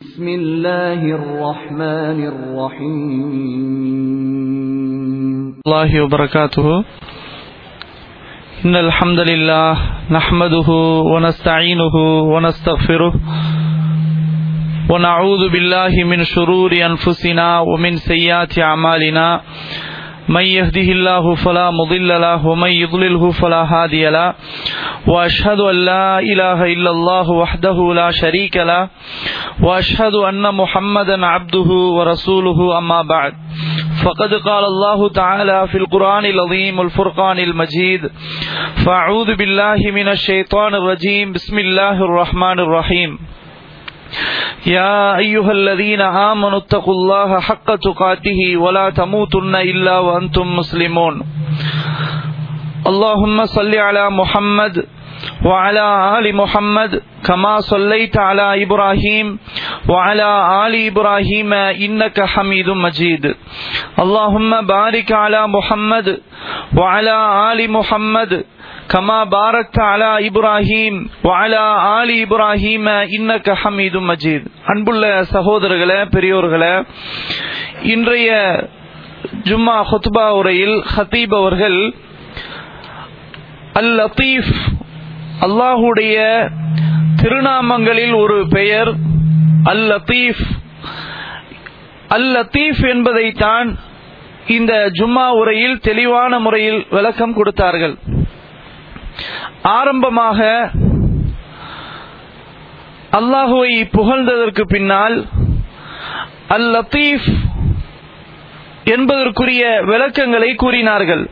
بسم الله الرحمن الرحيم الله وبركاته إن الحمد لله نحمده ونستعينه ونستغفره ونعوذ بالله من شرور أنفسنا ومن سيئات أعمالنا من يهده الله فلا مضل له ومن يضلله فلا هادي له وأشهد أن لا إله إلا الله وحده لا شريك له وأشهد أن محمدا عبده ورسوله أما بعد فقد قال الله تعالى في القرآن العظيم الفرقان المجيد فأعوذ بالله من الشيطان الرجيم بسم الله الرحمن الرحيم يا أيها الذين آمنوا اتقوا الله حق تقاته ولا تموتن إلا وأنتم مسلمون اللهم صل على محمد وعلى آل محمد كما صليت على إبراهيم وعلى آل إبراهيم إنك حميد مجيد اللهم بارك على محمد وعلى آل محمد كما باركت على إبراهيم وعلى آل إبراهيم إنك حميد مجيد அன்புள்ள சகோதரர்களே பெரியோர்களே இன்றைய ஜும்மா ஹுத்பா உரையில் ஹத்தீப் அவர்கள் அல் லத்தீஃப் அல்லாஹுடைய திருநாமங்களில் ஒரு பெயர் அல் லத்தீஃப் அல் லத்தீஃப் என்பதைத்தான் இந்த ஜும்மா உரையில் தெளிவான முறையில் விளக்கம் கொடுத்தார்கள் ஆரம்பமாக அல்லாஹுவை புகழ்ந்ததற்கு பின்னால் அல் லத்தீஃப் என்பதற்குரிய விளக்கங்களை கூறினார்கள்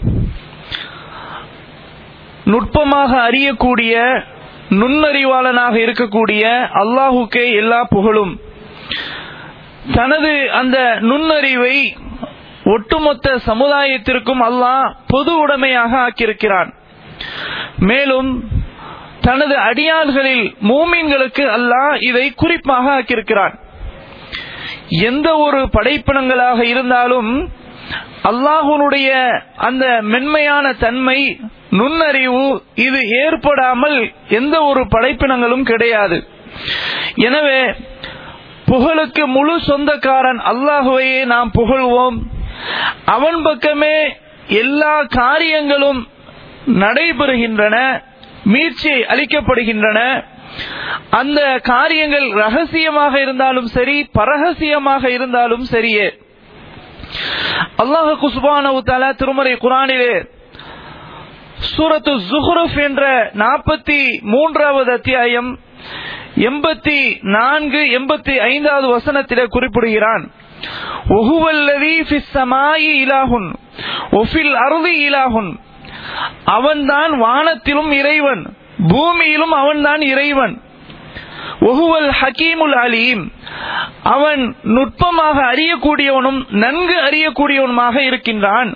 நுட்பமாக அறியக்கூடிய நுண்ணறிவாளனாக இருக்கக்கூடிய அல்லாஹுக்கே எல்லா புகழும் தனது அந்த நுண்ணறிவை ஒட்டுமொத்த சமுதாயத்திற்கும் அல்லாஹ் பொது உடைமையாக ஆக்கியிருக்கிறான் மேலும் தனது அடியாள்களில் மூமீன்களுக்கு அல்லாஹ் இதை குறிப்பாக ஆக்கியிருக்கிறான் எந்த ஒரு படைப்பினங்களாக இருந்தாலும் அல்லாஹுனுடைய அந்த மென்மையான தன்மை நுண்ணறிவு இது ஏற்படாமல் எந்த ஒரு படைப்பினங்களும் கிடையாது எனவே புகழுக்கு முழு சொந்தக்காரன் அல்லாஹுவையே நாம் புகழ்வோம் அவன் பக்கமே எல்லா காரியங்களும் நடைபெறுகின்றன மீட்சி அளிக்கப்படுகின்றன அந்த காரியங்கள் ரகசியமாக இருந்தாலும் சரி பரகசியமாக இருந்தாலும் சரியே அல்லாஹு குஸ்பானவு தலா திருமறை குரானிலே சூரத்து ஜுஹ்ருஃப் என்ற நாற்பத்தி மூன்றாவது அத்தியாயம் எண்பத்தி நான்கு எண்பத்தி ஐந்தாவது வசனத்திலே குறிப்பிடுகிறான் ஒஹுவல்லதி ஃபிஸ்ஸமாயி இலாஹுன் ஒஃபில் அருதி இலாஹுன் அவன்தான் வானத்திலும் இறைவன் பூமியிலும் அவன்தான் இறைவன் ஒஹுவல் ஹக்கீமுல் அலீம் அவன் நுட்பமாக அறியக்கூடியவனும் நன்கு அறியக்கூடியவனுமாக இருக்கின்றான்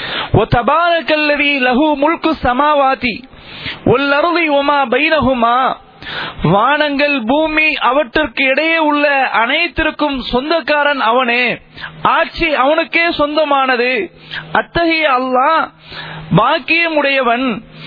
லஹு முல்கு சமாவாதி ஒல்லருதி ஒமா பைனகுமா வானங்கள் பூமி அவற்றிற்கு இடையே உள்ள அனைத்திற்கும் சொந்தக்காரன் அவனே ஆட்சி அவனுக்கே சொந்தமானது அத்தகைய அல்லாஹ் பாக்கியமுடையவன்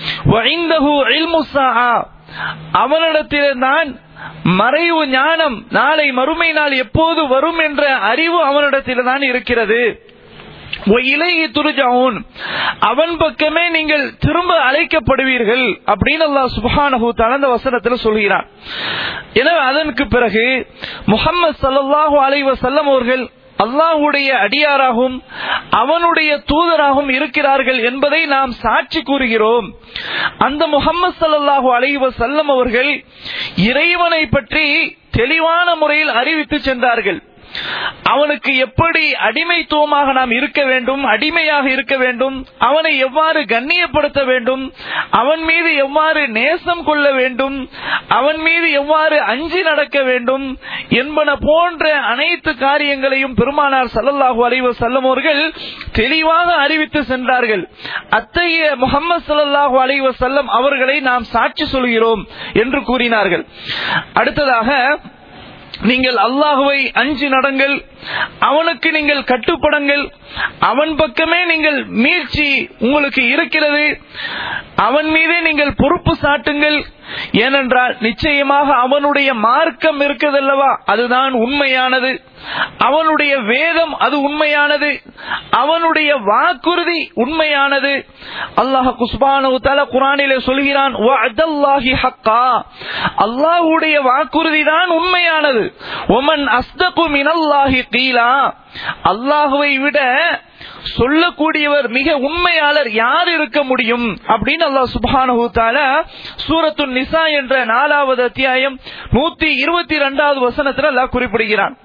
அவனிடத்தில்தான் மறைவு ஞானம் நாளை மறுமை நாள் எப்போது வரும் என்ற அறிவு அவனிடத்தில்தான் இருக்கிறது இலையை துருஜாவும் அவன் பக்கமே நீங்கள் திரும்ப அழைக்கப்படுவீர்கள் அப்படின்னு அல்லா சுபானஹு தனந்த வசனத்தில் சொல்கிறான் எனவே அதற்கு பிறகு முகமது சல்லாஹூ அலைவ செல்லம் அவர்கள் அல்லாஹுடைய அடியாராகவும் அவனுடைய தூதராகவும் இருக்கிறார்கள் என்பதை நாம் சாட்சி கூறுகிறோம் அந்த முகமது சல்லாஹூ அலைவ செல்லம் அவர்கள் இறைவனை பற்றி தெளிவான முறையில் அறிவித்து சென்றார்கள் அவனுக்கு எப்படி அடிமைத்துவமாக நாம் இருக்க வேண்டும் அடிமையாக இருக்க வேண்டும் அவனை எவ்வாறு கண்ணியப்படுத்த வேண்டும் அவன் மீது எவ்வாறு நேசம் கொள்ள வேண்டும் அவன் மீது எவ்வாறு அஞ்சி நடக்க வேண்டும் என்பன போன்ற அனைத்து காரியங்களையும் பெருமானார் சல்லல்லாஹு அலைவ செல்லம் அவர்கள் தெளிவாக அறிவித்து சென்றார்கள் அத்தகைய முகமது சல்லாஹூ அலைவ செல்லம் அவர்களை நாம் சாட்சி சொல்கிறோம் என்று கூறினார்கள் அடுத்ததாக நீங்கள் அல்லாஹுவை அஞ்சு நடங்கள் அவனுக்கு நீங்கள் கட்டுப்படுங்கள் அவன் பக்கமே நீங்கள் மீழ்ச்சி உங்களுக்கு இருக்கிறது அவன் மீதே நீங்கள் பொறுப்பு சாட்டுங்கள் ஏனென்றால் நிச்சயமாக அவனுடைய மார்க்கம் இருக்குதல்லவா அதுதான் உண்மையானது அவனுடைய வேதம் அது உண்மையானது அவனுடைய வாக்குறுதி உண்மையானது அல்லாஹ் குஸ்பானு தல குரானிலே சொல்கிறான் வஅதல்லாஹி ஹக்கா அல்லாஹ்வுடைய வாக்குறுதி தான் உண்மையானது ஒமன் அஸ்தகு மினல்லாஹி கீலா அல்லாஹுவை விட சொல்லக்கூடியவர் மிக உண்மையாளர் யார் இருக்க முடியும் அப்படின்னு அல்லாஹ் சுபானு தால சூரத்து நிசா என்ற நாலாவது அத்தியாயம் நூத்தி இருபத்தி இரண்டாவது வசனத்தில் அல்லாஹ் குறிப்பிடுகிறான்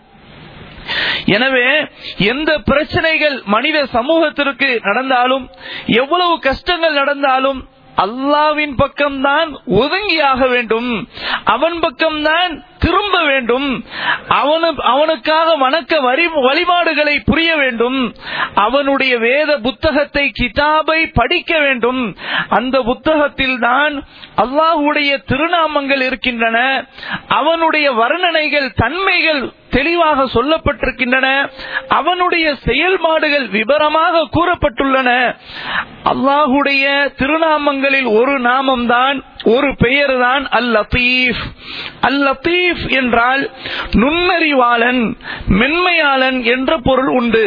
எனவே எந்த பிரச்சனைகள் மனித சமூகத்திற்கு நடந்தாலும் எவ்வளவு கஷ்டங்கள் நடந்தாலும் அல்லாவின் பக்கம்தான் ஒதுங்கியாக வேண்டும் அவன் பக்கம்தான் திரும்ப வேண்டும் அவனு அவனுக்காக வணக்க வரி வழிபாடுகளை புரிய வேண்டும் அவனுடைய வேத புத்தகத்தை கிதாபை படிக்க வேண்டும் அந்த புத்தகத்தில் தான் அல்லாஹுடைய திருநாமங்கள் இருக்கின்றன அவனுடைய வர்ணனைகள் தன்மைகள் தெளிவாக சொல்லப்பட்டிருக்கின்றன அவனுடைய செயல்பாடுகள் விவரமாக கூறப்பட்டுள்ளன அல்லாஹுடைய திருநாமங்களில் ஒரு நாமம் தான் ஒரு பெயர் தான் அல் லத்தீஃப் அல் லத்தீஃப் என்றால் நுண்ணறிவாளன் மென்மையாளன் என்ற பொருள் உண்டு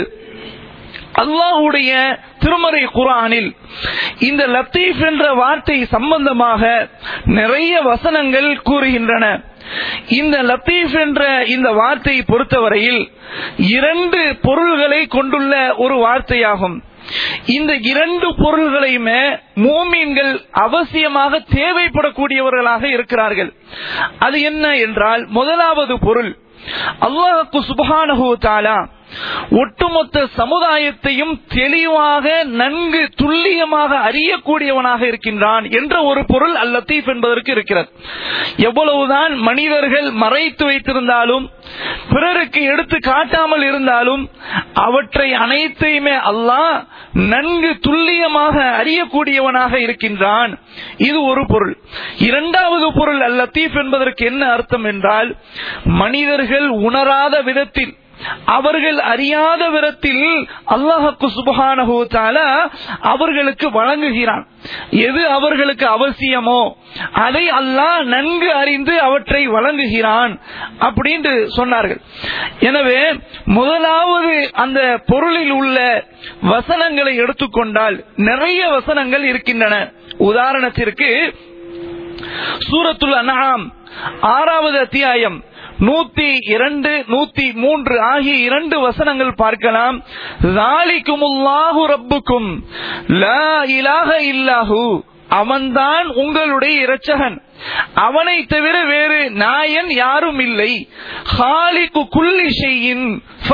அல்லாஹுடைய திருமறை குரானில் இந்த லத்தீப் என்ற வார்த்தை சம்பந்தமாக நிறைய வசனங்கள் கூறுகின்றன இந்த லத்தீப் என்ற இந்த வார்த்தையை பொறுத்தவரையில் இரண்டு பொருள்களை கொண்டுள்ள ஒரு வார்த்தையாகும் இந்த இரண்டு பொருள்களையுமே மூமீன்கள் அவசியமாக தேவைப்படக்கூடியவர்களாக இருக்கிறார்கள் அது என்ன என்றால் முதலாவது பொருள் அல்லாஹுக்கு சுபஹானஹு தாலா ஒட்டுமொத்த சமுதாயத்தையும் தெளிவாக நன்கு துல்லியமாக அறியக்கூடியவனாக இருக்கின்றான் என்ற ஒரு பொருள் அல் லத்தீப் என்பதற்கு இருக்கிறது எவ்வளவுதான் மனிதர்கள் மறைத்து வைத்திருந்தாலும் பிறருக்கு எடுத்து காட்டாமல் இருந்தாலும் அவற்றை அனைத்தையுமே அல்லாஹ் நன்கு துல்லியமாக அறியக்கூடியவனாக இருக்கின்றான் இது ஒரு பொருள் இரண்டாவது பொருள் அல் லத்தீப் என்பதற்கு என்ன அர்த்தம் என்றால் மனிதர்கள் உணராத விதத்தில் அவர்கள் அறியாத விதத்தில் அல்லாஹுக்கு சுபகான அவர்களுக்கு வழங்குகிறான் எது அவர்களுக்கு அவசியமோ அதை அல்லாஹ் நன்கு அறிந்து அவற்றை வழங்குகிறான் அப்படின்னு சொன்னார்கள் எனவே முதலாவது அந்த பொருளில் உள்ள வசனங்களை எடுத்துக்கொண்டால் நிறைய வசனங்கள் இருக்கின்றன உதாரணத்திற்கு சூரத்துல் அனாம் ஆறாவது அத்தியாயம் நூத்தி இரண்டு நூத்தி மூன்று ஆகிய இரண்டு வசனங்கள் பார்க்கலாம் ராலிக்குமுல்லாஹு ரப்புக்கும் லா இலாக இல்லாஹு அவன்தான் உங்களுடைய இரட்சகன் அவனை தவிர வேறு நாயன் யாரும் இல்லை ஹாலிக்கு குல்லி செய்யின்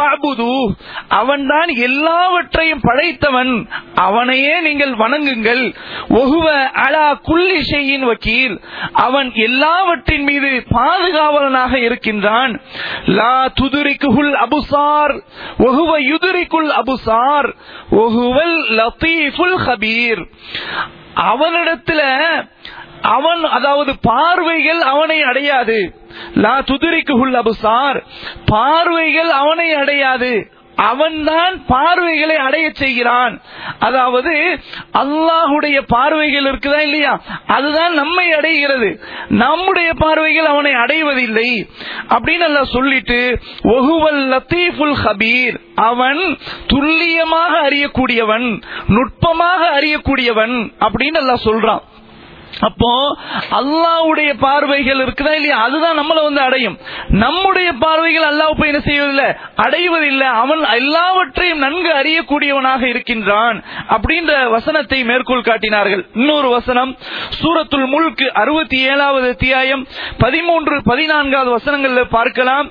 அவன்தான் எல்லாவற்றையும் படைத்தவன் அவனையே நீங்கள் வணங்குங்கள் ஒகுவ அலா குல்லி செய்யின் வக்கீல் அவன் எல்லாவற்றின் மீது பாதுகாவலனாக இருக்கின்றான் லா துதுரிக்குல் அபுசார் ஒகுவ யுதுரிக்குல் அபுசார் ஒகுவல் லத்தீஃபுல் ஹபீர் அவனிடத்துல அவன் அதாவது பார்வைகள் அவனை அடையாது லா துதிரிக்குள் அபுசார் பார்வைகள் அவனை அடையாது அவன்தான் பார்வைகளை அடைய செய்கிறான் அதாவது அல்லாஹுடைய பார்வைகள் இருக்குதா இல்லையா அதுதான் நம்மை அடைகிறது நம்முடைய பார்வைகள் அவனை அடைவதில்லை அப்படின்னு எல்லாம் சொல்லிட்டு ஒகுவல் லத்தீஃபுல் ஹபீர் அவன் துல்லியமாக அறியக்கூடியவன் நுட்பமாக அறியக்கூடியவன் அப்படின்னு எல்லாம் சொல்றான் அப்போ அல்லாவுடைய பார்வைகள் இருக்குதா இல்லையா அதுதான் நம்மள வந்து அடையும் நம்முடைய பார்வைகள் அல்லாஹ் போய் என்ன செய்வதில்லை அடைவதில்லை அவன் எல்லாவற்றையும் நன்கு அறியக்கூடியவனாக இருக்கின்றான் அப்படின்ற வசனத்தை மேற்கோள் காட்டினார்கள் இன்னொரு வசனம் சூரத்துல் முல்கு அறுபத்தி ஏழாவது அத்தியாயம் பதிமூன்று பதினான்காவது வசனங்கள்ல பார்க்கலாம்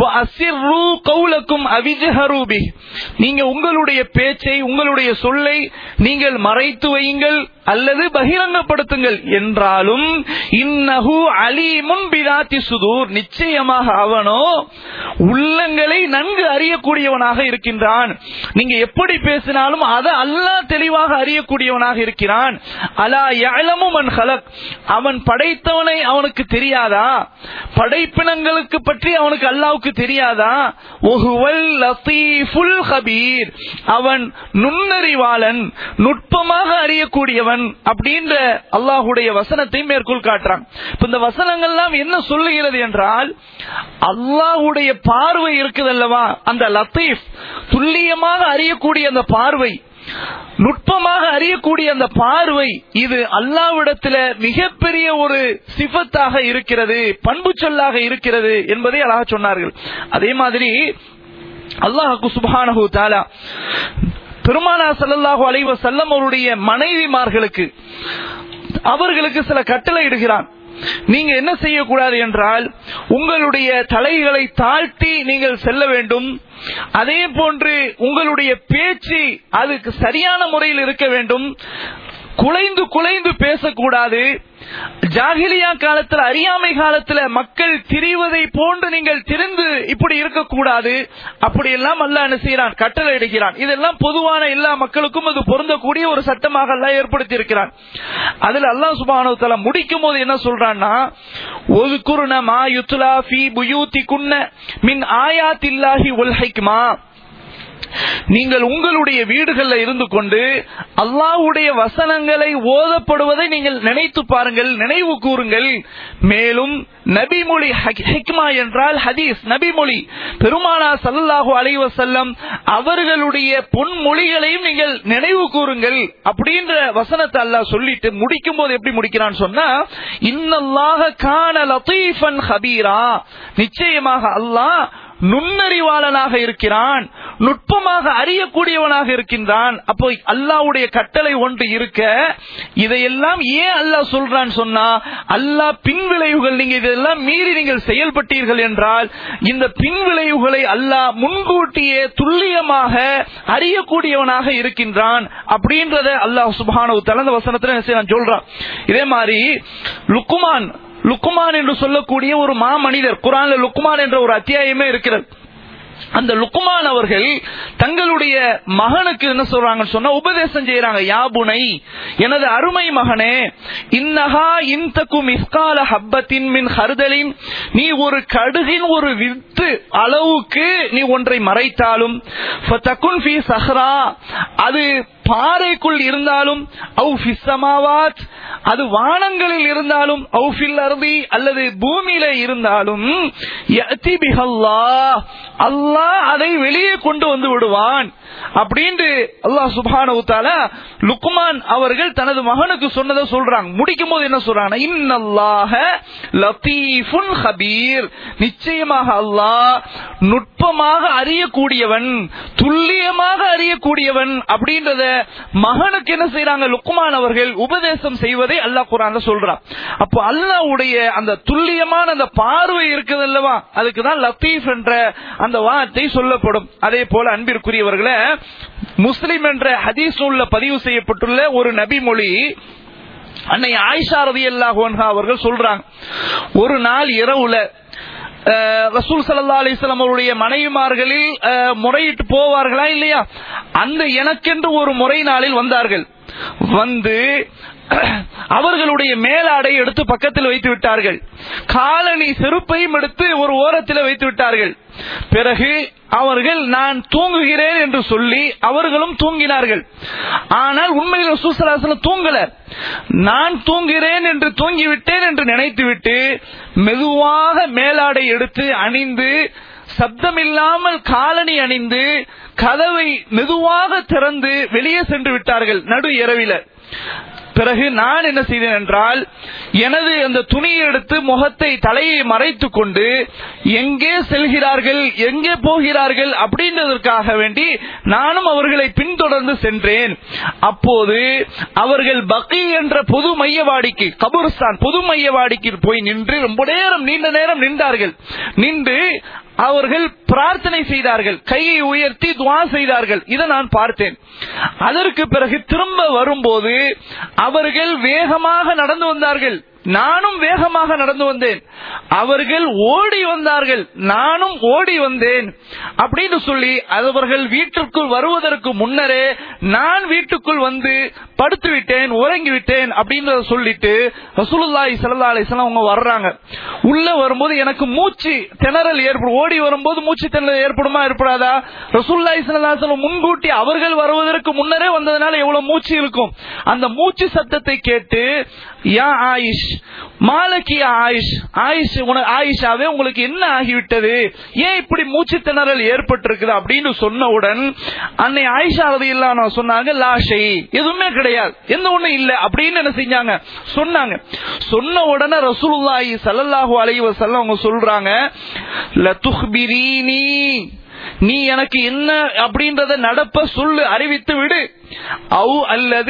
கௌலக்கும் அவிஜஹரூபி நீங்க உங்களுடைய பேச்சை உங்களுடைய சொல்லை நீங்கள் மறைத்து வையுங்கள் அல்லது பகிரங்கப்படுத்துங்கள் என்றாலும் இன்னஹு அலீமுன் பிதாத்தி சுதூர் நிச்சயமாக அவனோ உள்ளங்களை நன்கு அறியக்கூடியவனாக இருக்கின்றான் நீங்க எப்படி பேசினாலும் அதை அல்லாஹ் தெளிவாக அறியக்கூடியவனாக இருக்கிறான் அலா யலமு மன் ஹலக் அவன் படைத்தவனை அவனுக்கு தெரியாதா படைப்பினங்களுக்கு பற்றி அவனுக்கு அல்லாவுக்கு தெரியாதா ஒஹுவல் லத்தீஃபுல் ஹபீர் அவன் நுண்ணறிவாளன் நுட்பமாக அறியக்கூடியவன் கூடியவன் அப்படின்ற அல்லாஹுடைய வசனத்தை மேற்கோள் காட்டுறான் இப்ப இந்த வசனங்கள்லாம் என்ன சொல்லுகிறது என்றால் அல்லாஹுடைய பார்வை இருக்குதல்லவா அந்த லத்தீஃப் துல்லியமாக அறியக்கூடிய அந்த பார்வை நுட்பமாக அறியக்கூடிய அந்த பார்வை இது அல்லாவிடத்துல மிகப்பெரிய ஒரு சிஃபத்தாக இருக்கிறது பண்பு சொல்லாக இருக்கிறது என்பதை அழகா சொன்னார்கள் அதே மாதிரி அல்லாஹு சுபானஹு தாலா பெருமானா சல்லல்லாஹு அலைவ செல்லம் அவருடைய மனைவிமார்களுக்கு அவர்களுக்கு சில கட்டளை இடுகிறான் நீங்க என்ன செய்யக்கூடாது என்றால் உங்களுடைய தலைகளை தாழ்த்தி நீங்கள் செல்ல வேண்டும் அதே போன்று உங்களுடைய பேச்சு அதுக்கு சரியான முறையில் இருக்க வேண்டும் குலைந்து குலைந்து பேசக்கூடாது ஜாகிலியா காலத்துல அறியாமை காலத்துல மக்கள் திரிவதை போன்று நீங்கள் திரிந்து இப்படி இருக்கக்கூடாது அப்படி எல்லாம் அல்ல என்ன செய்யறான் கட்டளை இடுகிறான் இதெல்லாம் பொதுவான எல்லா மக்களுக்கும் அது பொருந்தக்கூடிய ஒரு சட்டமாக அல்ல ஏற்படுத்தி இருக்கிறான் அதுல அல்லாஹ் சுபானு முடிக்கும் போது என்ன சொல்றான்னா ஒரு குருண மா யுத்லா ஃபி புயூத்தி குன்ன மின் ஆயாத்தில்லாஹி உல் ஹைக்மா நீங்கள் உங்களுடைய வீடுகளில் இருந்து கொண்டு அல்லாஹ்வுடைய வசனங்களை ஓதப்படுவதை நீங்கள் நினைத்து பாருங்கள் நினைவு கூறுங்கள் மேலும் நபிமொழி ஹிக்மா என்றால் ஹதீஸ் நபிமொழி பெருமானா சல்லல்லாஹு அலைஹி வஸல்லம் அவர்களுடைய பொன்மொழிகளையும் நீங்கள் நினைவு கூறுங்கள் அப்படின்ற வசனத்தை அல்லாஹ் சொல்லிட்டு முடிக்கும் போது எப்படி முடிக்கிறான்னு சொன்னா இன்னல்லாக கான லத்தீஃபன் ஹபீரா நிச்சயமாக அல்லாஹ் நுண்ணறிவாளனாக இருக்கிறான் நுட்பமாக அறியக்கூடியவனாக இருக்கின்றான் அப்போ அல்லாவுடைய கட்டளை ஒன்று இருக்க இதையெல்லாம் ஏன் அல்லாஹ் சொல்றான் சொன்னா அல்லாஹ் பின்விளைவுகள் நீங்க இதெல்லாம் மீறி நீங்கள் செயல்பட்டீர்கள் என்றால் இந்த பின்விளைவுகளை அல்லாஹ் முன்கூட்டியே துல்லியமாக அறியக்கூடியவனாக இருக்கின்றான் அப்படின்றத அல்லாஹ் சுபானு தலந்த வசனத்துல சொல்றான் இதே மாதிரி லுக்குமான் லுக்குமான் என்று சொல்லக்கூடிய ஒரு மாமனிதர் குரான்ல லுக்குமான் என்ற ஒரு அத்தியாயமே இருக்கிறது அந்த லுக்குமான் அவர்கள் தங்களுடைய மகனுக்கு என்ன சொல்றாங்கன்னு சொன்னா உபதேசம் செய்யறாங்க யாபுனை எனது அருமை மகனே இன்னஹா இன்தக்கும் இஸ்கால ஹப்பத்தின் மின் ஹர்தலின் நீ ஒரு கடுகின் ஒரு வித்து அளவுக்கு நீ ஒன்றை மறைத்தாலும் ஃபதகுன் ஃபீ சஹ்ரா அது பாறைக்குள் இருந்தாலும் அவு ஃபிஸ்ஸமாவாத் அது வானங்களில் இருந்தாலும் அவு ஃபில் அர்தி அல்லது பூமியில இருந்தாலும் யஅதி பிஹல்லாஹ் அல்லாஹ் அதை வெளியே கொண்டு வந்து விடுவான் அப்படின்ட்டு அல்லாஹ் சுப்ஹானஹு தஆலா லுக்மான் அவர்கள் தனது மகனுக்கு சொன்னதை சொல்றாங்க முடிக்கும் போது என்ன சொல்றாங்க இன்னல்லாஹ லத்தீஃபுன் ஹபீர் நிச்சயமாக அல்லாஹ் நுட்பமாக அறியக்கூடியவன் துல்லியமாக அறியக்கூடியவன் அப்படின்றத மகனுக்கு என்ன செய்யறாங்க லுக்மான் அவர்கள் உபதேசம் செய்வதை அல்லாஹ் குரான்ல சொல்றான் அப்போ அல்லாஹ்வுடைய அந்த துல்லியமான அந்த பார்வை இருக்குது அல்லவா அதுக்கு தான் லத்தீஃப் என்ற அந்த வார்த்தை சொல்லப்படும் அதே போல அன்பிற்குரியவர்களே முஸ்லிம் என்ற ஹதீஸ் உள்ள பதிவு செய்யப்பட்டுள்ள ஒரு நபிமொழி அன்னை ஆயிஷா ரதி அல்லாஹ் அவர்கள் சொல்றாங்க ஒரு நாள் இரவுல ரசூல் சல்லா அலிஸ்லாம் அவருடைய மனைவிமார்களில் முறையிட்டு போவார்களா இல்லையா அந்த எனக்கென்று ஒரு முறை நாளில் வந்தார்கள் வந்து அவர்களுடைய மேலாடை எடுத்து பக்கத்தில் வைத்து விட்டார்கள் காலனி செருப்பையும் எடுத்து ஒரு ஓரத்தில் வைத்து விட்டார்கள் பிறகு அவர்கள் நான் தூங்குகிறேன் என்று சொல்லி அவர்களும் தூங்கினார்கள் ஆனால் உண்மையில் சூசலாசனம் தூங்கல நான் தூங்குகிறேன் என்று தூங்கிவிட்டேன் என்று நினைத்துவிட்டு மெதுவாக மேலாடை எடுத்து அணிந்து சப்தமில்லாமல் காலணி அணிந்து கதவை மெதுவாக திறந்து வெளியே சென்று விட்டார்கள் நடு இரவில பிறகு நான் என்ன செய்தேன் என்றால் எனது அந்த துணியை எடுத்து முகத்தை தலையை மறைத்து கொண்டு எங்கே செல்கிறார்கள் எங்கே போகிறார்கள் அப்படின்றதற்காக வேண்டி நானும் அவர்களை பின்தொடர்ந்து சென்றேன் அப்போது அவர்கள் பக்கி என்ற பொது மையவாடிக்கு கபுர்ஸ்தான் பொது மையவாடிக்கு போய் நின்று ரொம்ப நேரம் நீண்ட நேரம் நின்றார்கள் நின்று அவர்கள் பிரார்த்தனை செய்தார்கள் கையை உயர்த்தி துவா செய்தார்கள் இதை நான் பார்த்தேன் அதற்கு பிறகு திரும்ப வரும்போது அவர்கள் வேகமாக நடந்து வந்தார்கள் நானும் வேகமாக நடந்து வந்தேன் அவர்கள் ஓடி வந்தார்கள் நானும் ஓடி வந்தேன் அப்படின்னு சொல்லி அவர்கள் வீட்டிற்குள் வருவதற்கு முன்னரே நான் வீட்டுக்குள் வந்து படுத்து விட்டேன் உறங்கி விட்டேன் அப்படின்றத சொல்லிட்டு ரசூலுல்லாஹி ஸல்லல்லாஹு அலைஹி வஸல்லம் அவங்க வர்றாங்க உள்ள வரும்போது எனக்கு மூச்சு திணறல் ஏற்படும் ஓடி வரும்போது மூச்சு திணறல் ஏற்படுமா ஏற்படாதா ரசூலுல்லாஹி ஸல்லல்லாஹு அலைஹி வஸல்லம் முன்கூட்டி அவர்கள் வருவதற்கு முன்னரே வந்ததுனால எவ்வளவு மூச்சு இருக்கும் அந்த மூச்சு சத்தத்தை கேட்டு யா ஆயிஷ் மாலக்கி ஆயிஷ் ஆயிஷ் உன- ஆயிஷாவே உங்களுக்கு என்ன ஆகிவிட்டது ஏன் இப்படி மூச்சு திணறல் ஏற்பட்டிருக்குது அப்படின்னு சொன்னவுடன் அன்னை ஆயிஷா ரதி சொன்னாங்க லாஷை எதுவுமே கிடையாது எந்த ஒண்ணும் இல்ல அப்படின்னு என்ன செஞ்சாங்க சொன்னாங்க சொன்ன உடனே ரசூலுல்லாஹி ஸல்லல்லாஹு அலைஹி வஸல்லம் அவங்க சொல்றாங்க லதுஹ்பிரீனி நீ எனக்கு என்ன அப்படின்றத நடப்ப சொல்லு அறிவித்து விடு அவு அல்லது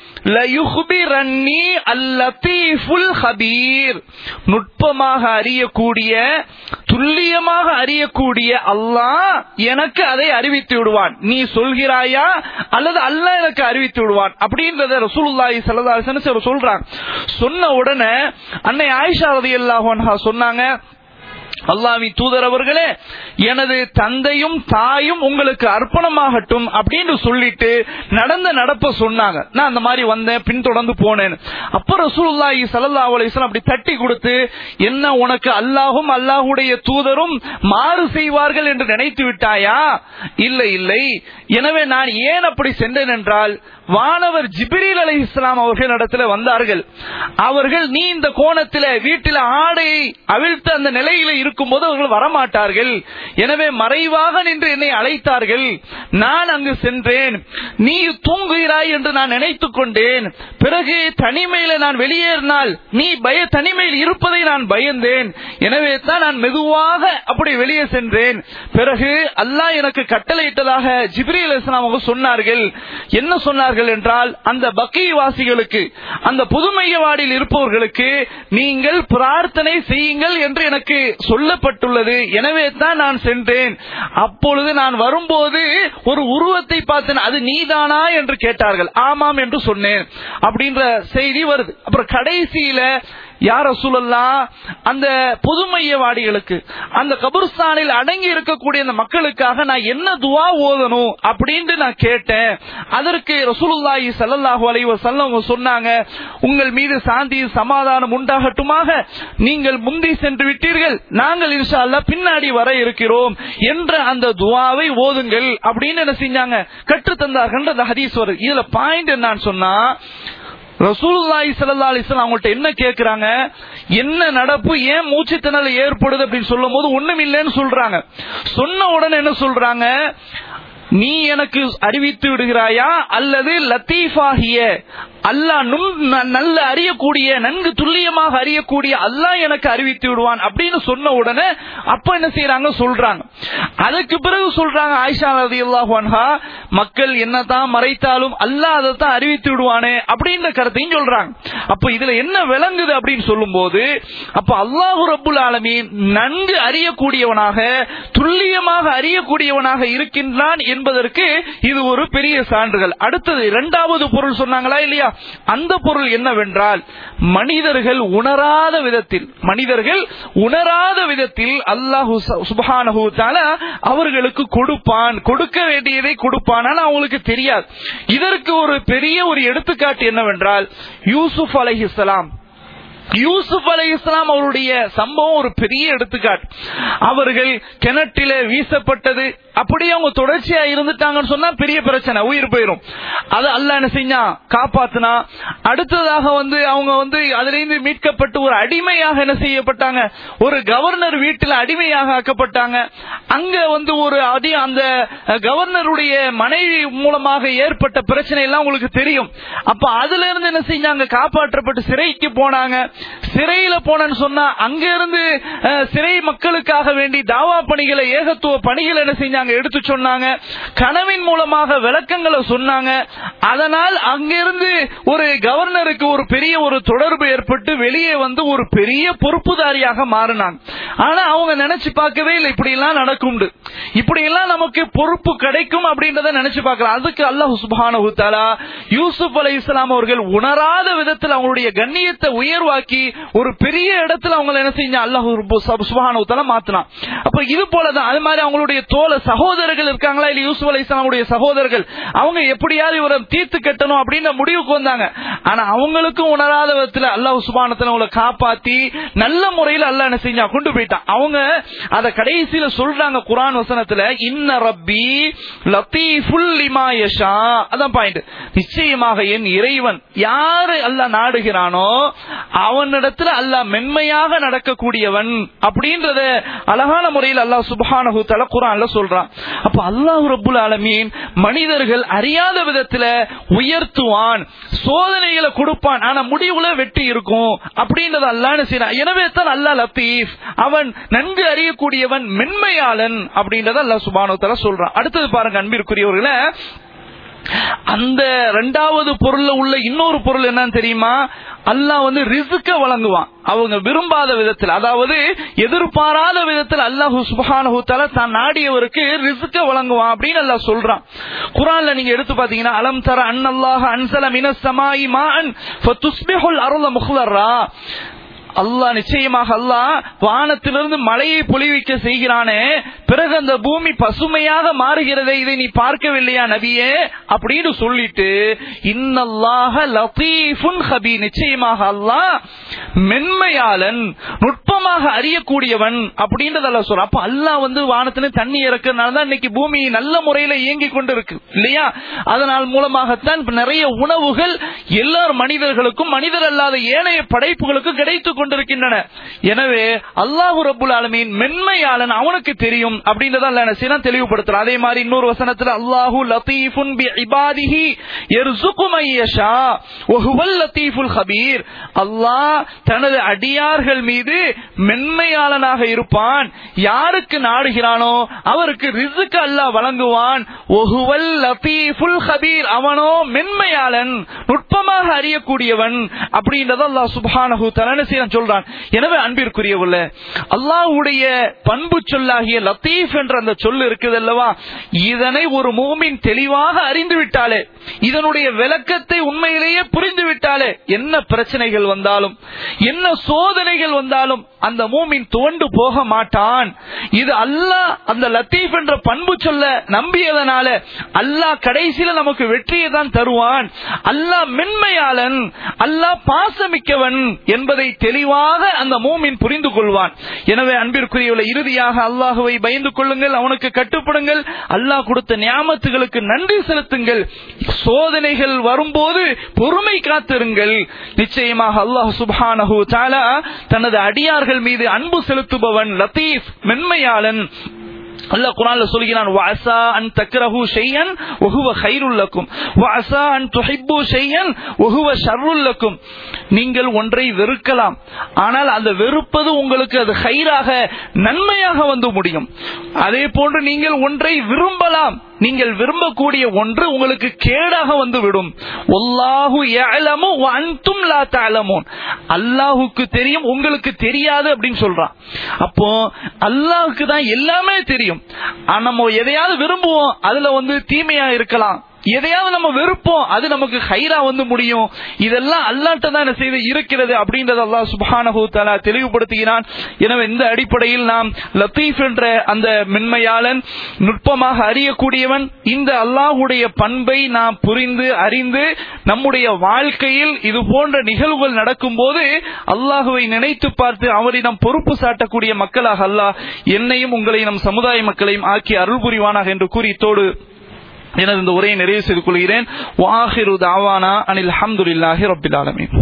லயுஹ்பிரன்னி அல்லதீஃபுல் ஹபீர் நுட்பமாக அறியக்கூடிய துல்லியமாக அறியக்கூடிய அல்லாஹ் எனக்கு அதை அறிவித்து விடுவான் நீ சொல்கிறாயா அல்லது அல்லாஹ் எனக்கு அறிவித்து விடுவான் அப்படின்றத ரசூலுல்லாஹி ஸல்லல்லாஹு அலைஹி வஸல்லம் சொல்றாங்க சொன்ன உடனே அன்னை ஆயிஷா ரலியல்லாஹு அன்ஹா சொன்னாங்க அல்லாவின் தூதர் அவர்களே எனது தந்தையும் தாயும் உங்களுக்கு அர்ப்பணமாகட்டும் அப்படின்னு சொல்லிட்டு நடந்த நடப்ப சொன்னாங்க நான் அந்த மாதிரி வந்தேன் பின்தொடர்ந்து போனேன் அப்ப ரசூலுல்லாஹி ஸல்லல்லாஹு அலைஹி வஸல்லம் அப்படி தட்டி கொடுத்து என்ன உனக்கு அல்லாஹும் அல்லாஹுடைய தூதரும் மாறு செய்வார்கள் என்று நினைத்து விட்டாயா இல்லை இல்லை எனவே நான் ஏன் அப்படி சென்றேன் என்றால் வானவர் ஜிப்ரீல் அலை இஸ்லாம் அவர்கள் இடத்துல வந்தார்கள் அவர்கள் நீ இந்த கோணத்தில வீட்டில் ஆடையை அவிழ்த்த அந்த நிலையில இருக்கும்போது அவர்கள் வரமாட்டார்கள் எனவே மறைவாக நின்று என்னை அழைத்தார்கள் நான் அங்கு சென்றேன் நீ தூங்குகிறாய் என்று நான் நினைத்துக் கொண்டேன் பிறகு தனிமையில நான் வெளியேறினால் நீ பய தனிமையில் இருப்பதை நான் பயந்தேன் எனவே தான் நான் மெதுவாக அப்படி வெளியே சென்றேன் பிறகு அல்லாஹ் எனக்கு கட்டளையிட்டதாக ஜிப்ரி அலி அவங்க சொன்னார்கள் என்ன சொன்னார்கள் என்றால் அந்த பக்கி வாசிகளுக்கு அந்த புதுமையவாடியில் இருப்பவர்களுக்கு நீங்கள் பிரார்த்தனை செய்யுங்கள் என்று எனக்கு சொல்லப்பட்டுள்ளது எனவே தான் நான் சென்றேன் அப்பொழுது நான் வரும்போது ஒரு உருவத்தை பார்த்தேன் அது நீதானா என்று கேட்டார்கள் ஆமாம் என்று சொன்னேன் அப்படின்ற செய்தி வருது அப்புறம் கடைசியில யார சூழல்லாம் அந்த பொதுமையவாடிகளுக்கு அந்த கபுர்ஸ்தானில் அடங்கி இருக்கக்கூடிய அந்த மக்களுக்காக நான் என்ன துவா ஓதணும் அப்படின்ட்டு நான் கேட்டேன் அதற்கு ரசூலுல்லாஹி ஸல்லல்லாஹு அலைஹி வஸல்லம் அவங்க சொன்னாங்க உங்கள் மீது சாந்தி சமாதானம் உண்டாகட்டுமாக நீங்கள் முந்தி சென்று விட்டீர்கள் நாங்கள் இன்ஷா அல்லாஹ் பின்னாடி வர இருக்கிறோம் என்ற அந்த துவாவை ஓதுங்கள் அப்படின்னு என்ன செஞ்சாங்க கற்று தந்தார்கள் அந்த ஹதீஸ் வருது இதுல பாயிண்ட் என்னன்னு சொன்னா ரசூலுல்லாஹி ஸல்லல்லாஹு அலைஹி வஸல்லம் அவங்கள்ட்ட என்ன கேக்குறாங்க என்ன நடப்பு ஏன் மூச்சு திணறல் ஏற்படுது அப்படின்னு சொல்லும் போது ஒண்ணும் இல்லைன்னு சொல்றாங்க சொன்ன உடனே என்ன சொல்றாங்க நீ எனக்கு அறிவித்து விடுகிறாயா அல்லது லத்தீஃபாகிய அல்லாஹ் நுண் ந- நல்ல அறியக்கூடிய நன்கு துல்லியமாக அறியக்கூடிய அல்லாஹ் எனக்கு அறிவித்து விடுவான் அப்படின்னு சொன்ன உடனே அப்ப என்ன செய்யறாங்க சொல்றாங்க அதுக்கு பிறகு சொல்றாங்க ஆயிஷா ரலியல்லாஹு அன்ஹா மக்கள் என்னதான் மறைத்தாலும் அல்லாஹ் அதைத்தான் அறிவித்து விடுவானே அப்படின்ற கருத்தையும் சொல்றாங்க அப்ப இதுல என்ன விளங்குது அப்படின்னு சொல்லும்போது அப்ப அல்லாஹு ரப்புல் ஆலமீன் நன்கு அறியக்கூடியவனாக துல்லியமாக அறியக்கூடியவனாக இருக்கின்றான் என்பதற்கு இது ஒரு பெரிய சான்றுகள் அடுத்தது இரண்டாவது பொருள் சொன்னாங்களா இல்லையா அந்த பொருள் என்னவென்றால் மனிதர்கள் உணராத விதத்தில் மனிதர்கள் உணராத விதத்தில் அல்லாஹு ச- சுப்ஹானஹு தஆலா அவர்களுக்கு கொடுப்பான் கொடுக்க வேண்டியதை கொடுப்பான் ஆனா அவங்களுக்கு தெரியாது இதற்கு ஒரு பெரிய ஒரு எடுத்துக்காட்டு என்னவென்றால் யூசுப் அலைஹிஸ்ஸலாம் யூசுப் அலை இஸ்லாம் அவருடைய சம்பவம் ஒரு பெரிய எடுத்துக்காட்டு அவர்கள் கிணற்றில வீசப்பட்டது அப்படியே அவங்க தொடர்ச்சியா இருந்துட்டாங்கன்னு சொன்னா பெரிய பிரச்சனை உயிர் போயிரும் அது அல்ல என்ன செஞ்சா காப்பாத்துனா அடுத்ததாக வந்து அவங்க வந்து அதுல இருந்து மீட்கப்பட்டு ஒரு அடிமையாக என்ன செய்யப்பட்டாங்க ஒரு கவர்னர் வீட்டில் அடிமையாக ஆக்கப்பட்டாங்க அங்க வந்து ஒரு அடி அந்த அஹ், கவர்னருடைய மனைவி மூலமாக ஏற்பட்ட பிரச்சனை எல்லாம் உங்களுக்கு தெரியும் அப்ப அதுல இருந்து என்ன செஞ்சாங்க காப்பாற்றப்பட்டு சிறைக்கு போனாங்க சிறையில போனேன்னு சொன்னா அங்க இருந்து அஹ், சிறை மக்களுக்காக வேண்டி தாவா பணிகளை ஏகத்துவ பணிகளை என்ன செஞ்சாங்க எடுத்து சொன்னாங்க கனவின் மூலமாக விளக்கங்களை சொன்னாங்க அதனால் அங்கிருந்து ஒரு கவர்னருக்கு ஒரு பெரிய ஒரு தொடர்பு ஏற்பட்டு வெளியே வந்து ஒரு பெரிய பொறுப்புதாரியாக மாறினாங்க ஆனா அவங்க நினைச்சு பார்க்கவே இல்லை இப்படி எல்லாம் நடக்கும் இப்படி எல்லாம் நமக்கு பொறுப்பு கிடைக்கும் அப்படின்றத நினைச்சு பார்க்கலாம் அதுக்கு அல்லாஹ் சுப்ஹானஹு தஆலா யூசுப் அலைஹிஸ்ஸலாம் அவர்கள் உணராத விதத்தில் அவங்களுடைய கண்ணியத்தை உயர்வாக்கி உருவாக்கி ஒரு பெரிய இடத்துல அவங்களை என்ன செஞ்சா அல்லாஹ் சுபஹானுத்தால மாத்தினான் அப்ப இது போலதான் அது மாதிரி அவங்களுடைய தோழ சகோதரர்கள் இருக்காங்களா இல்ல யூசுப் அலி இஸ்லாமுடைய சகோதரர்கள் அவங்க எப்படியாவது இவரை தீர்த்து கட்டணும் அப்படின்ற முடிவுக்கு வந்தாங்க ஆனா அவங்களுக்கும் உணராத விதத்துல அல்லாஹ் சுபானத்துல அவங்களை காப்பாத்தி நல்ல முறையில் அல்லாஹ் என்ன செஞ்சா கொண்டு போயிட்டான் அவங்க அத கடைசியில சொல்றாங்க குரான் வசனத்துல இன்ன ரப்பி லத்தீஃபுல் லிமா யஷா அதான் பாயிண்ட் நிச்சயமாக என் இறைவன் யாரு அல்லாஹ் நாடுகிறானோ அவனிடத்துல அல்லாஹ் மென்மையாக நடக்கக்கூடியவன் அப்படின்றத அழகான முறையில் அல்லாஹ் சுபஹானஹு தஆலா குர்ஆன்ல சொல்றான் அப்ப அல்லாஹ் ரப்புல் ஆலமீன் மனிதர்கள் அறியாத விதத்துல உயர்த்துவான் சோதனைகளை கொடுப்பான் ஆனா முடிவுல வெற்றி இருக்கும் அப்படின்றத அல்லாஹ் செய்யறான் எனவே தான் அல்லாஹ் லத்தீஃப் அவன் நன்கு அறியக்கூடியவன் மென்மையாளன் அப்படின்றத அல்லாஹ் சுப்ஹானஹு தஆலா சொல்றான் அடுத்தது பாருங்க அன்பிற்குரியவர்களே அந்த ரெண்டாவது பொருள்ல உள்ள இன்னொரு பொருள் என்னன்னு தெரியுமா அல்லாஹ் வந்து ரிசுக்க வழங்குவான் அவங்க விரும்பாத விதத்தில் அதாவது எதிர்பாராத விதத்தில் அல்லாஹு சுபஹானஹு தஆலா தான் நாடியவருக்கு ரிசுக்க வழங்குவான் அப்படின்னு அல்லாஹ் சொல்றான் குர்ஆன்ல நீங்க எடுத்து பாத்தீங்கன்னா அலம் தர அன்னல்லாஹ அன்சல மினஸ் ஸமாஇ மாஅன் ஃபதுஸ்பிஹுல் அர்ض முஹ்லரா அல்லாஹ் நிச்சயமாக அல்லாஹ் வானத்திலிருந்து மழையை பொழிவிக்க செய்கிறானே பிறகு அந்த பூமி பசுமையாக மாறுகிறதை இதை நீ பார்க்கவில்லையா நபியே அப்படின்னு சொல்லிட்டு இன்னல்லாஹ லத்தீஃபுன் ஹபி நிச்சயமாக அல்லாஹ் மென்மையாளன் நுட்பமாக அறியக்கூடியவன் அப்படின்றத சொல்ற அப்ப அல்லாஹ் வந்து வானத்துல தண்ணி இறக்குறதுனால தான் இன்னைக்கு பூமி நல்ல முறையில இயங்கி கொண்டு இருக்கு இல்லையா அதனால் மூலமாகத்தான் இப்ப நிறைய உணவுகள் எல்லார் மனிதர்களுக்கும் மனிதர் அல்லாத ஏனைய படைப்புகளுக்கும் கிடைத்து கொண்டிருக்கின்றன எனவே அல்லாஹு ரபுல் ஆலமீன் மென்மையாளன் அவனுக்கு தெரியும் அப்படின்றத அல்லாஹ் என்ன செய்யறான் தெளிவுபடுத்துறான் அதே மாதிரி இன்னொரு வசனத்துல அல்லாஹு லத்தீஃபுன் பி இபாதிஹி யர்சுகு மை யஷா வ ஹுவல் லத்தீஃபுல் ஹபீர் அல்லாஹ் தனது அடியார்கள் மீது மென்மையாளனாக இருப்பான் யாருக்கு நாடுகிறானோ அவருக்கு ரிசுக் அல்லாஹ் வழங்குவான் ஒஹுவல் லத்தீஃபுல் ஹபீர் அவனோ மென்மையாளன் நுட்பமாக அறியக்கூடியவன் அப்படின்றத அல்லாஹ் சுப்ஹானஹு தஆலா செய்யறான் சொல்றான் எனவே அன்பிற்குரியவுள்ள அல்லாஹ்வுடைய பண்பு சொல்லாகிய லத்தீஃப் என்ற அந்த சொல் இருக்குது அல்லவா இதனை ஒரு மூமின் தெளிவாக அறிந்து விட்டாலே இதனுடைய விளக்கத்தை உண்மையிலேயே புரிந்து விட்டாலே என்ன பிரச்சனைகள் வந்தாலும் என்ன சோதனைகள் வந்தாலும் அந்த மூமின் துவண்டு போக மாட்டான் இது அல்லாஹ் அந்த லத்தீப் என்ற பண்பு சொல்ல நம்பியதனால அல்லாஹ் கடைசியில நமக்கு வெற்றியை தான் தருவான் அல்லாஹ் மென்மையாளன் அல்லாஹ் பாசமிக்கவன் என்பதை தெளிவாக அந்த மூமின் புரிந்து கொள்வான் எனவே அன்பிற்குரியவளை இறுதியாக அல்லாஹுவை பயந்து கொள்ளுங்கள் அவனுக்கு கட்டுப்படுங்கள் அல்லாஹ் கொடுத்த ஞாபகத்துகளுக்கு நன்றி செலுத்துங்கள் சோதனைகள் வரும்போது பொறுமை காத்திருங்கள் நிச்சயமாக அல்லாஹ் சுப்ஹானஹு தஆலா தனது அடியார்கள் மீது அன்பு செலுத்துபவன் லத்தீஃப் மென்மையாளன் அல்லாஹ் குர்ஆன்ல சொல்கிறான் வஅஸா அன் தக்ரஹு ஷையன் வஹுவ கைருல் லக்கும் வஅஸா அன் துஹிப்பு ஷையன் வஹுவ ஷர்ருல் லக்கும் நீங்கள் ஒன்றை வெறுக்கலாம் ஆனால் அந்த வெறுப்பது உங்களுக்கு அது ஹைராக நன்மையாக வந்து முடியும் அதே போன்று நீங்கள் ஒன்றை விரும்பலாம் நீங்கள் விரும்பக்கூடிய ஒன்று உங்களுக்கு கேடாக வந்து விடும் ஒல்லாஹு யஅலமு வ அன்தும் லா தஅலமூன் அல்லாஹ்வுக்கு தெரியும் உங்களுக்கு தெரியாது அப்படின்னு சொல்றான் அப்போ அல்லாஹ்வுக்கு தான் எல்லாமே தெரியும் ஆனா நம்ம எதையாவது விரும்புவோம் அதுல வந்து தீமையா இருக்கலாம் எதையாவது நம்ம வெறுப்போம் அது நமக்கு ஹைரா வந்து முடியும் இதெல்லாம் அல்லாட்ட தான் என்ன செய்து இருக்கிறது அப்படின்றத அல்லாஹ் சுப்ஹானஹு தஆலா தெளிவுபடுத்துகிறான் எனவே இந்த அடிப்படையில் நாம் லத்தீஃப் என்ற அந்த மென்மையாளன் நுட்பமாக அறியக்கூடியவன் இந்த அல்லாஹ்வுடைய பண்பை நாம் புரிந்து அறிந்து நம்முடைய வாழ்க்கையில் இது போன்ற நிகழ்வுகள் நடக்கும்போது அல்லாஹுவை நினைத்து பார்த்து அவரிடம் பொறுப்பு சாட்டக்கூடிய மக்களாக அல்லாஹ் என்னையும் உங்களையும் நம் சமுதாய மக்களையும் ஆக்கி அருள் புரிவானாக என்று கூறி இத்தோடு எனது இந்த உரையை நிறைவு செய்து கொள்கிறேன் வாஹிரு தாவானா அனில் அஹமதுல்லாஹி ரபில் ஆலமீன்